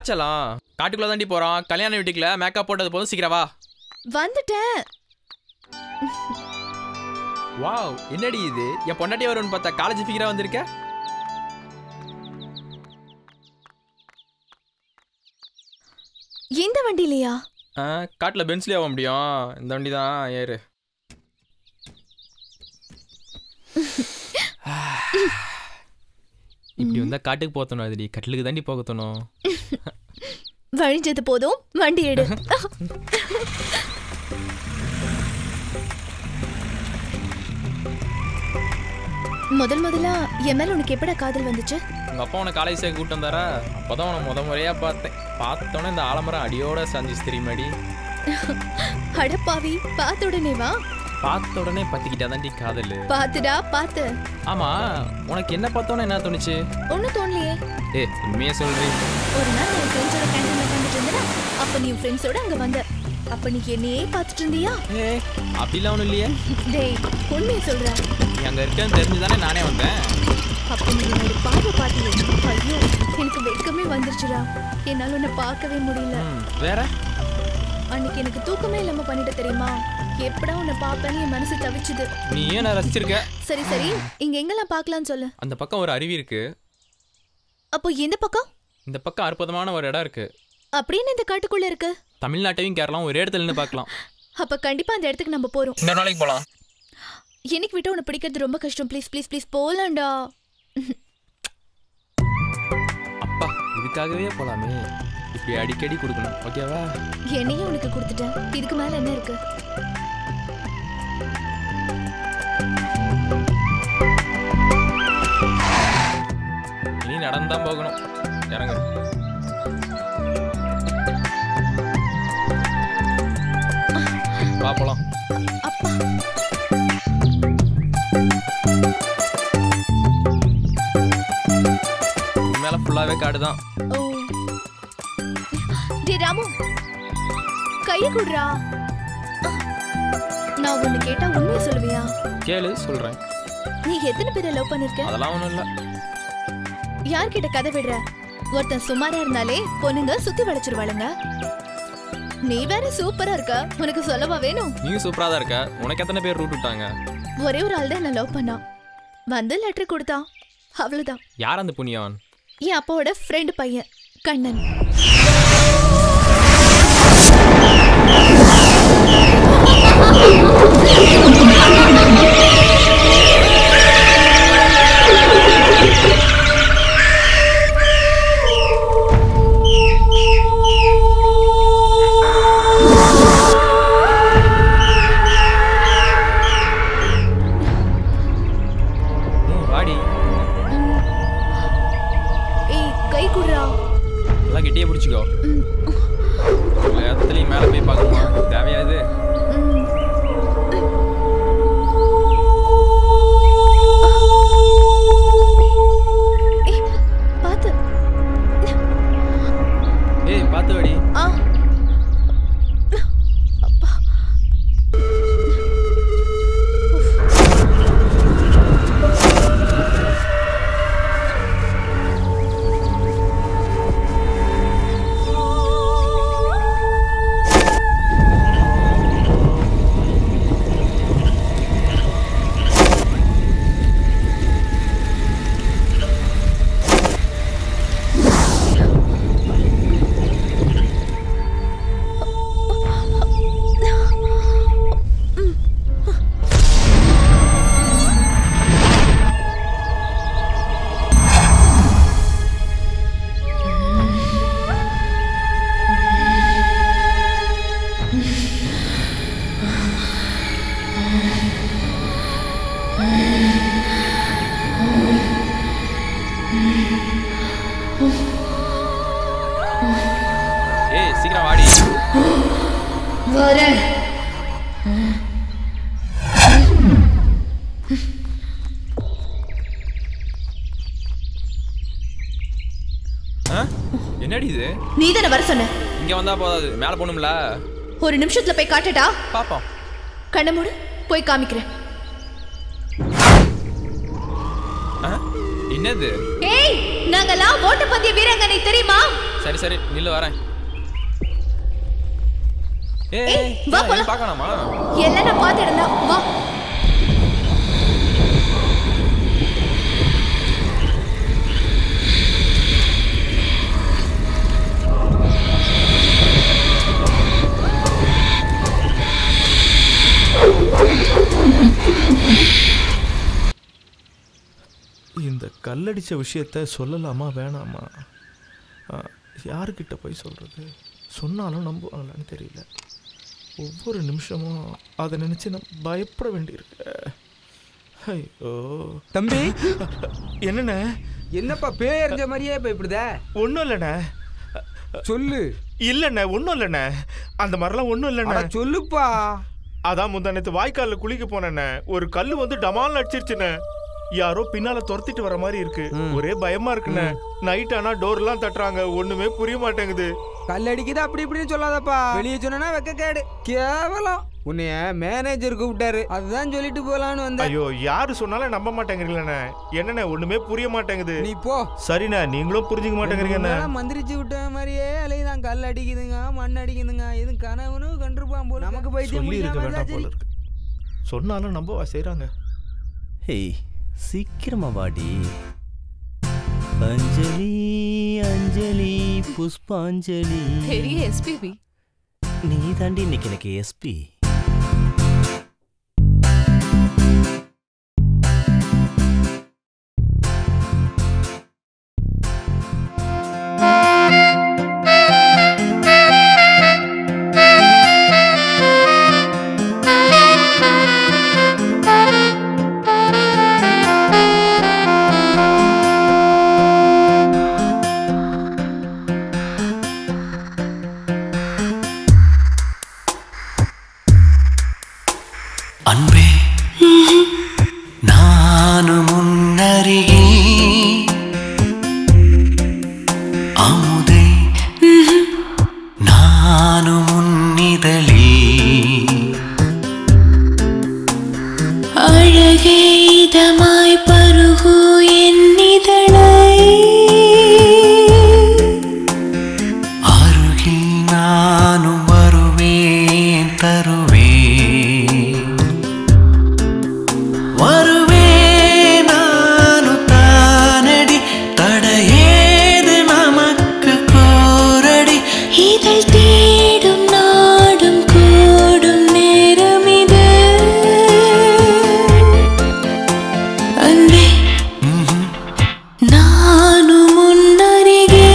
சலாம் காட்டுக்குள்ள தாண்டி போறோம் கல்யாண வீட்டுக்குள்ள மேக்கப் போட்டது போதும் சீக்கிரம் வா வந்துட்டேன் வாவ் என்னடி இது என் பொண்டாட்டி வரும்னு பார்த்தா காலேஜ் ஃபிகரா வந்திருக்க இந்த வண்டிலையா ஆ, காட்டுல பென்ஸ்லயே ஆக முடியும் இந்த வண்டி தான் ஏறு இப்படி வந்தா காட்டுக்கு போத்தணும் அதுடி கட்டிலுக்கு தாண்டி போக தோணும் வழிஞ்சது போதும் வண்டி எடு முதல் முதலா என் மேல உனக்கு எப்படா காதல் வந்துச்சு உங்க அப்பா உன காலேஜ் சேர்க்க கூட்டம் வந்தாரா அப்பதான் உன முத முறையா பார்த்தேன் பார்த்தோன்னே இந்த ஆலமரம் அடியோட சந்திச்சு தெரியுமாடி அடப்பாவி பார்த்த உடனே வா பார்த்த உடனே பத்திக்கிட்டா தாண்டி காதல் பாத்துடா பாத்து ஆமா உனக்கு என்ன பார்த்தோன்னே என்ன தோணுச்சு ஒன்னும் தோணலையே ஏ உண்மையே சொல்றீ ஒரு நாள் என் ஃப்ரெண்ட்ஸோட கேண்டீன்ல உட்காந்துட்டு இருந்தேனா அப்ப நீ ஃப்ரெண்ட்ஸோட அங்க வந்த அப்ப நீ என்னையே பார்த்துட்டு இருந்தியா ஏ அப்படிலாம் ஒன்றும் இல்லையே டேய் உண்மையை சொல்ற நீ அங்க இருக்கேன்னு தெரிஞ்சுதானே நானே வந்தேன் அப்ப நீ என்னோட பார்வை பார்த்தியே ஐயோ எனக்கு வெட்கமே வந்துருச்சுடா என்னால உன்னை பார்க்கவே முடியல ம், வேற அன்னைக்கு எனக்கு தூக்கமே இல்லாம பண்ணிட்ட தெரியுமா எப்படா உன்னை பாப்பேன்னு என் மனசு தவிச்சுது நீ ஏன் நான் ரசிச்சிருக்க சரி சரி இங்க எங்கெல்லாம் பார்க்கலாம்னு சொல்லு அந்த பக்கம் ஒரு அருவி இருக்கு அப்போ எந்த பக்கம் இந்த பக்கம் அற்புதமான ஒரு இடம் இருக்கு அப்படின்னு இந்த காட்டுக்குள்ள இருக்கு தமிழ்நாட்டையும் கேரளாவும் ஒரே இடத்துல நின்று பார்க்கலாம் அப்ப கண்டிப்பா அந்த இடத்துக்கு நம்ம போறோம் இன்னொரு நாளைக்கு போலாம் என்னைக்கு விட்டு உன்னை பிடிக்கிறது ரொம்ப கஷ்டம் ப்ளீஸ் ப்ளீஸ் ப்ளீஸ் போலாம்டா அப்பா இதுக்காகவே போலாமே இப்படி அடிக்கடி கொடுக்கணும் ஓகேவா என்னையும் உனக்கு கொடுத்துட்டேன் இதுக்கு மேல என்ன இருக்கு இனி நடந்தான் போகணும் இறங்கு வா போலாம் அப்பா இது மேல ஃபுல்லாவே காடு தான் ஓ டே ராமு கைய குடுறா நான் ஒண்ணு கேட்டா உண்மையை சொல்லுவியா கேளு சொல்றேன் நீ எத்தனை பேரை லவ் பண்ணிருக்க அதெல்லாம் ஒன்றும் இல்லை யார்கிட்ட கதை விடுற ஒருத்தன் சுமாரா இருந்தாலே பொண்ணுங்க சுத்தி வளைச்சிருவாளுங்க நீ வேற சூப்பரா இருக்க உனக்கு சொல்லவா வேணும் நீயும் சூப்பரா தான் இருக்க உனக்கு எத்தனை பேர் ரூட் விட்டாங்க ஒரே ஒரு ஆள் தான் என்ன லவ் பண்ணான் வந்து லெட்டர் கொடுத்தான் அவ்வளவுதான் யார் அந்த புண்ணியவன் என் அப்பாவோட ஃப்ரெண்டு பையன் கண்ணன் ம், வாடி ஏய் கை குடுறா நல்லா கெட்டியே பிடிச்சிக்கோ எல்லா இடத்துலையும் மேலே போய் பார்க்கணுமா தேவையாது ஏய் பாத்து ஏய் பார்த்து வாடி ஆ அப்பா ஏய் சீக்கிரம் வாடி வரேன் ஆ? என்னடி இது நீ தானே வர சொன்ன இங்க வந்தா போதாது மேலே போகணும்ல ஒரு நிமிஷத்துல போய் காட்டட்டா பாப்போம் கண்ணை மூடு போய் காமிக்கிறேன் ஆ? என்னது ஏய் நாங்கெல்லாம் ஓட்டப்பந்தய வீராங்கனை தெரியுமா சரி சரி நில்லு வரேன் ஏய் ஏய், வா போலாம். பார்க்கணுமா எல்லாம் நான் பார்த்து இருந்தா வா இந்த கல்லடிச்ச விஷயத்த சொல்லலாமா வேணாமா ஆ, யாருக்கிட்ட போய் சொல்கிறது சொன்னாலும் நம்புவாங்களான்னு தெரியல ஒவ்வொரு நிமிஷமும் அதை நினச்சி நான் பயப்பட வேண்டியிருக்கு ஐயோ தம்பி என்னண்ணே என்னப்பா பேய் எறிஞ்ச மாதிரியே பயப்படுத ஒன்றும் இல்லைண்ணே சொல்லு இல்லைண்ணே ஒன்றும் இல்லைண்ணே அந்த மாதிரிலாம் ஒன்றும் அட இல்லைண்ணே சொல்லுப்பா அதான் முந்தா நேற்று வாய்க்காலில் குளிக்க போனேண்ணே ஒரு கல் வந்து டமால்னு அடிச்சிருச்சுண்ணே யாரோ பின்னால துரத்திட்டு வர மாதிரி இருக்கு ஒரே பயமா இருக்குண்ணே நைட் ஆனா டோர்லாம் தட்டுறாங்க ஒண்ணுமே புரிய மாட்டேங்குது கல் அடிக்குது அப்படி இப்படின்னு சொல்லாதப்பா வெளியே சொன்னா வெக்க கேடு கேவலம் உன்னைய மேனேஜர் கூப்பிட்டாரு அதுதான் சொல்லிட்டு போலான்னு வந்தேன் ஐயோ யாரு சொன்னாலும் நம்ப மாட்டேங்கிறீங்களே என்னண்ணே ஒண்ணுமே புரிய மாட்டேங்குது நீ போ சரிண்ணே நீங்களும் புரிஞ்சுக்க மாட்டேங்கிறீங்கண்ணே முன்னால மந்திரிச்சு விட்ட மாதிரியே அலையுதான் கல் அடிக்குதுங்க மண் அடிக்குதுங்க இது கனவுன்னு கண்டிருப்பான் போல நமக்கு பைத்தியம் சொல்லி இருக்க பிடிக்காம வேண்டாம் இருந்தா போல சரி. இருக்கு சொன்னாலும் நம்பவா செய்றாங்க ஹேய் சீக்கிரமா வாடி அஞ்சலி அஞ்சலி புஷ்பாஞ்சலி பெரிய எஸ்பிபி நீ தாண்டி இன்னைக்கு எனக்கு எஸ்பி அன்பே நானும் முன்னருகில் அமுதை நானும் முன்னிதழில் அழகே இதமாய் பருகு என்னிதழை அருகில் நானும் வருவேன் தருவேன் வருவேன் நானும் தானடி தடையேது நமக்கு கோரடி இதழ் தேடும் நாடும் கூடும் நேரம் இது அன்பே நானும் முன்னருகே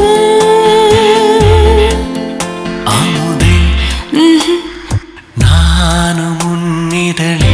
அமுதே நானும் முன்னிதழே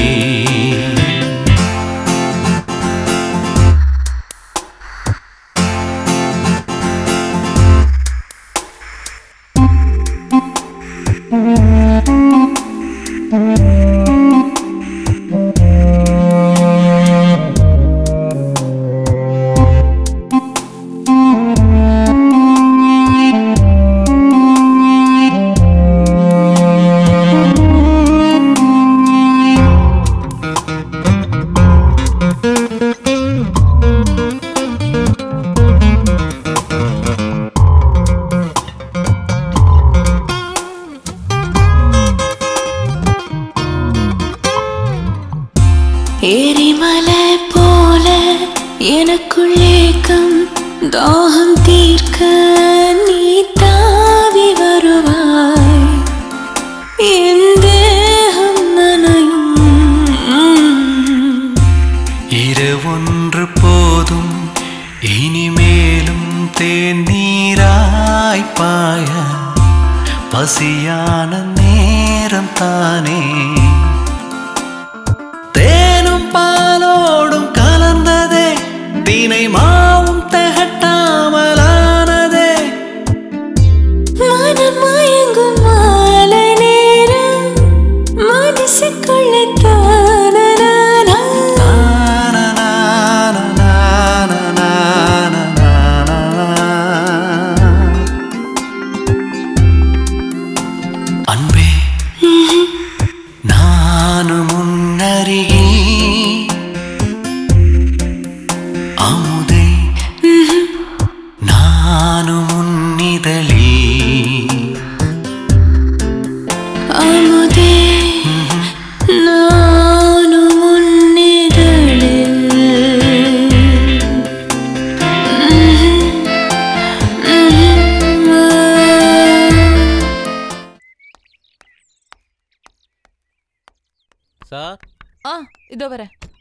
எரிமலை போல எனக்குள் ஏக்கம் தாகம் தீர்க்க நீ தாவி வருவாய் என் தேகம் நனையும் இரவொன்று போதும் இனிமேலும் தேநீராய் பாய பசியான நேரம் தானே தேனும் பாலோடும் கலந்ததே தினை மாவும் தகட்டாமலானதே மனம் மயங்கும் மாலை நேரம் மனசுக்குள்ள தானனானா அன்பே நானும் முன்னருகில் அமுதை சார் ஆ இதோ வரேன்